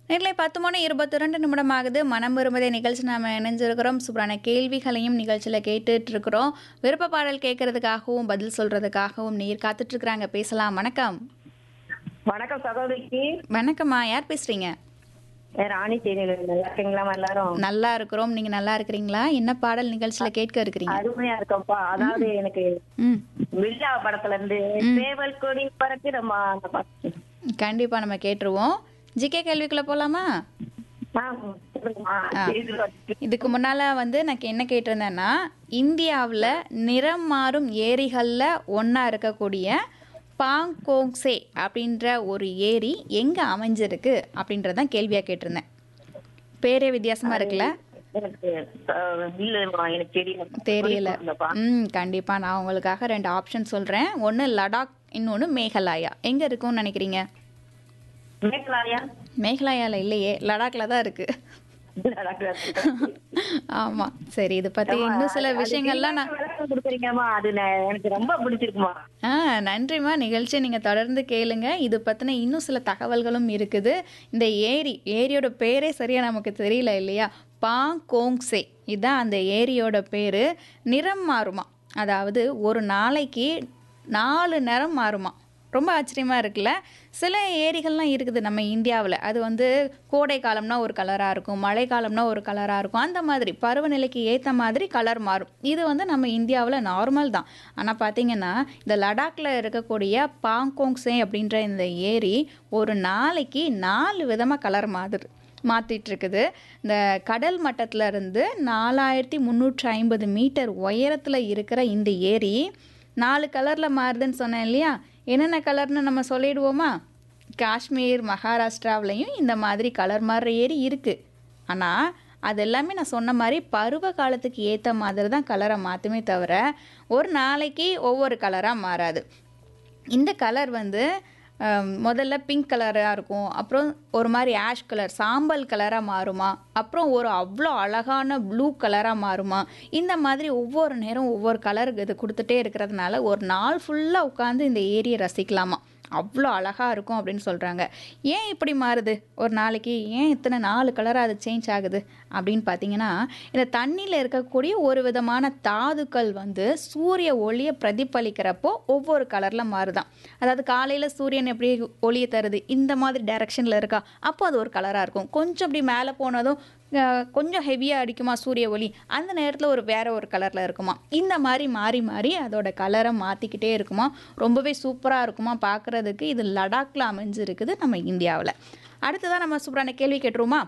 நேரில் பத்து மணி இருபத்தி ரெண்டு நிமிடம் ஆகுது மனம் விரும்பதே நிகழ்ச்சி நாம் இணைஞ்சிருக்கிறோம் சூப்பரான கேள்விகளையும் நிகழ்ச்சியில் கேட்டுட்டு இருக்கிறோம் விருப்ப பாடல் கேட்கறதுக்காகவும் பதில் சொல்றதுக்காகவும் நீர் காத்துட்டு இருக்கிறாங்க பேசலாம் வணக்கம் வணக்கம் சகோதரிக்கு வணக்கம்மா யார் பேசுறீங்க என் ராணி தேனியில நல்லா இருக்கீங்களா எல்லாரும் நல்லா இருக்கிறோம் நீங்க நல்லா இருக்கிறீங்களா என்ன பாடல் நிகழ்ச்சியில் கேட்க இருக்கிறீங்க அருமையா இருக்கோம்ப்பா அதாவது எனக்கு ம் வில்லா படத்துல இருந்து சேவல் கொடி பறக்கிறமா அந்த பாட்டு கண்டிப்பா நம்ம கேட்டுருவோம் ஜிகே கேள்விக்குள்ள போலாமா ஆ, சொல்லுங்கம்மா. இது வந்து- இதுக்கு முன்னால வந்து நான் என்ன கேட்டிருந்தேன்னா இந்தியாவில் நிறம் மாறும் ஏரிகளில் ஒன்றா இருக்கக்கூடிய பாங்கோங்சே அப்படின்ற ஒரு ஏரி எங்கே அமைஞ்சிருக்கு அப்படின்றதான் கேள்வியாக கேட்டிருந்தேன் பேரே வித்தியாசமா இருக்குல்ல எனக்கு அஹ், இல்லம்மா எனக்கு தெரியல தெரியல சொல்லுங்கப்பா. ம் கண்டிப்பாக நான் உங்களுக்காக ரெண்டு ஆப்ஷன் சொல்கிறேன் ஒன்று லடாக் இன்னொன்று மேகலாயா எங்கே இருக்கும்னு நினைக்கிறீங்க மேகலாயா மேகலாயாவில் இல்லையே லடாக்கில் தான் இருக்குது ஆமாம் சரி இதை பற்றி இன்னும் சில விஷயங்கள்லாம் நான் விளக்கம் கொடுக்குறீங்கம்மா அது நான் எனக்கு ரொம்ப பிடிச்சிருக்குமா ஆ நன்றிம்மா நிகழ்ச்சியை நீங்கள் தொடர்ந்து கேளுங்க இது பற்றின இன்னும் சில தகவல்களும் இருக்குது இந்த ஏரி ஏரியோட பேரே சரியாக நமக்கு தெரியல இல்லையா பாங்கோங்சே இதுதான் அந்த ஏரியோட பேர் நிறம் மாறுமா அதாவது ஒரு நாளைக்கு நாலு நிறம் மாறுமா ரொம்ப ஆச்சரியமாக இருக்குல்ல சில ஏரிகள்லாம் இருக்குது நம்ம இந்தியாவில் அது வந்து கோடை காலம்னா ஒரு கலராக இருக்கும் மழை காலம்னா ஒரு கலராக இருக்கும் அந்த மாதிரி பருவநிலைக்கு ஏற்ற மாதிரி கலர் மாறும் இது வந்து நம்ம இந்தியாவில் நார்மல் தான் ஆனால் பார்த்தீங்கன்னா இந்த லடாக்கில் இருக்கக்கூடிய பாங்கோங்ஸே அப்படின்ற இந்த ஏரி ஒரு நாளைக்கு நாலு விதமாக கலர் மாறுது மாற்றிட்டு இருக்குது இந்த கடல் மட்டத்துல இருந்து நாலாயிரத்தி முந்நூற்றி ஐம்பது மீட்டர் உயரத்தில் இருக்கிற இந்த ஏரி நாலு கலரில் மாறுதுன்னு சொன்னேன் இல்லையா என்னென்ன கலர்னு நம்ம சொல்லிடுவோமா காஷ்மீர் மகாராஷ்டிராவிலையும் இந்த மாதிரி கலர் மாறுற ஏரி இருக்குது ஆனால் அது எல்லாமே நான் சொன்ன மாதிரி பருவ காலத்துக்கு ஏற்ற மாதிரி தான் கலரை மாற்றுமே தவிர ஒரு நாளைக்கு ஒவ்வொரு கலராக மாறாது இந்த கலர் வந்து ஹம், முதல்ல பிங்க் கலராக இருக்கும் அப்புறம் ஒரு மாதிரி ஆஷ் கலர் சாம்பல் கலராக மாறுமா அப்புறம் ஒரு அவ்வளோ அழகான ப்ளூ கலராக மாறுமா இந்த மாதிரி ஒவ்வொரு நேரம் ஒவ்வொரு கலர் இது கொடுத்துட்டே இருக்கிறதுனால ஒரு நாள் ஃபுல்லாக உட்காந்து இந்த ஏரியை ரசிக்கலாமா அவ்வளோ அழகாக இருக்கும் அப்படின்னு சொல்கிறாங்க ஏன் இப்படி மாறுது ஒரு நாளைக்கு ஏன் இத்தனை நாலு கலராக அது சேஞ்ச் ஆகுது அப்படின்னு பார்த்தீங்கன்னா இந்த தண்ணியில் இருக்கக்கூடிய ஒரு விதமான தாதுக்கள் வந்து சூரிய ஒளியை பிரதிபலிக்கிறப்போ ஒவ்வொரு கலரில் மாறுதான் அதாவது காலையில் சூரியன் எப்படி ஒளியை தருது இந்த மாதிரி டைரக்ஷனில் இருக்கா அப்போ அது ஒரு கலராக இருக்கும் கொஞ்சம் அப்படி மேலே போனதும் அஹ், கொஞ்சம் ஹெவியாக அடிக்குமா சூரிய ஒளி அந்த நேரத்தில் ஒரு வேற ஒரு கலரில் இருக்குமா இந்த மாதிரி மாறி மாறி அதோட கலரை மாற்றிக்கிட்டே இருக்குமா ரொம்பவே சூப்பராக இருக்குமா பார்க்குறதுக்கு இது லடாக்ல அமைஞ்சிருக்குது நம்ம இந்தியாவில் அடுத்ததான் நம்ம சூப்பரான கேள்வி கேட்டுருவோமா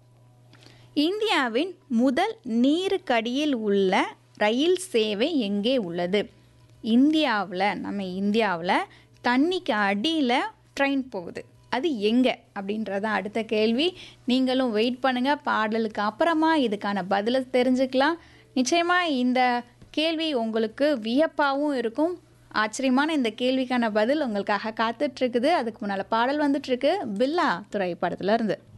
இந்தியாவின் முதல் நீருக்கடியில் உள்ள ரயில் சேவை எங்கே உள்ளது இந்தியாவில் நம்ம இந்தியாவில் தண்ணிக்கு அடியில் ட்ரெயின் போகுது அது எங்கே அப்படின்றதான் அடுத்த கேள்வி நீங்களும் வெயிட் பண்ணுங்கள் பாடலுக்கு அப்புறமா இதுக்கான பதிலை தெரிஞ்சுக்கலாம் நிச்சயமாக இந்த கேள்வி உங்களுக்கு வியப்பாகவும் இருக்கும் ஆச்சரியமான இந்த கேள்விக்கான பதில் உங்களுக்காக காத்துட்ருக்குது அதுக்கு முன்னால் பாடல் வந்துட்டுருக்கு பில்லா திரைப்படத்துல இருந்து